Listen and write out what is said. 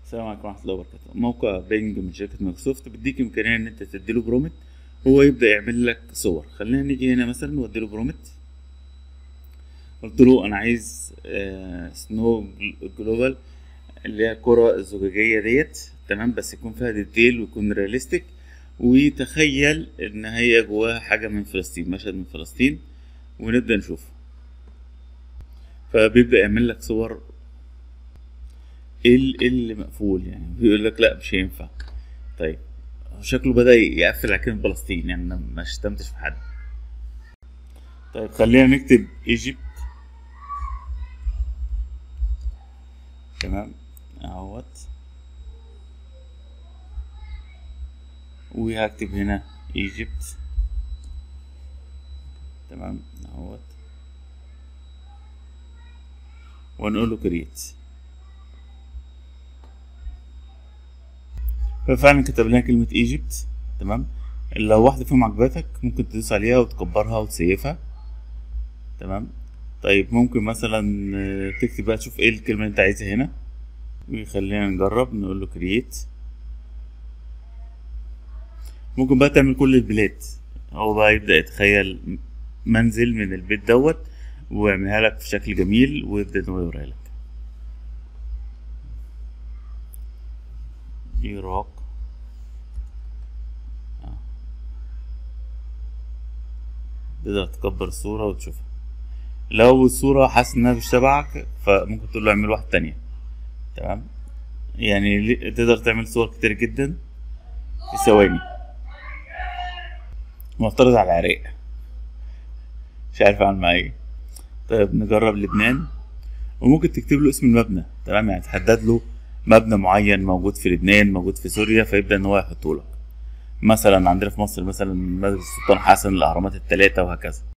السلام عليكم ورحمة الله وبركاته موقع بينج من شركة مايكروسوفت بيديك إمكانية إن أنت تديله برومت هو يبدأ يعمل لك صور خلينا نيجي هنا مثلا وأديله برومت قلت له أنا عايز آه سنو جلوبال اللي هي الكرة الزجاجية ديت تمام بس يكون فيها ديتيل ويكون رياليستيك وتخيل إن هي جواها حاجة من فلسطين مشهد من فلسطين ونبدأ نشوفه فبيبدأ يعمل لك صور ايه ال- إيه اللي مقفول يعني بيقول لك لا مش هينفع طيب هو شكله بدأ يقفل على كلمة فلسطين يعني أنا ما شتمتش في حد طيب خلينا نكتب ايجيبت تمام اهوت وهكتب هنا ايجيبت تمام اهوت ونقول له كريت ففعلا كتب لنا كلمة ايجيبت تمام لو واحدة فيهم عجبتك ممكن تدوس عليها وتكبرها وتسيفها تمام طيب ممكن مثلا آه، تكتب بقى تشوف ايه الكلمة اللي انت عايزها هنا وخلينا نجرب نقول له كرييت ممكن بقى تعمل كل البلاد هو بقى يبدأ يتخيل منزل من البيت دوت ويعملها لك في شكل جميل ويبدأ ان هو يوريها لك العراق آه. تقدر تكبر الصورة وتشوفها لو الصورة حاسس انها مش تبعك فممكن تقول له اعمل واحدة تانية تمام يعني لي- تقدر تعمل صور كتير جدا في ثواني معترض على العراق مش عارف اعمل معاه ايه طيب نجرب لبنان وممكن تكتب له اسم المبنى تمام يعني تحدد له مبنى معين موجود في لبنان موجود في سوريا فيبدأ ان هو يحطه لك مثلا عندنا في مصر مثلا مسجد السلطان حسن الاهرامات الثلاثة وهكذا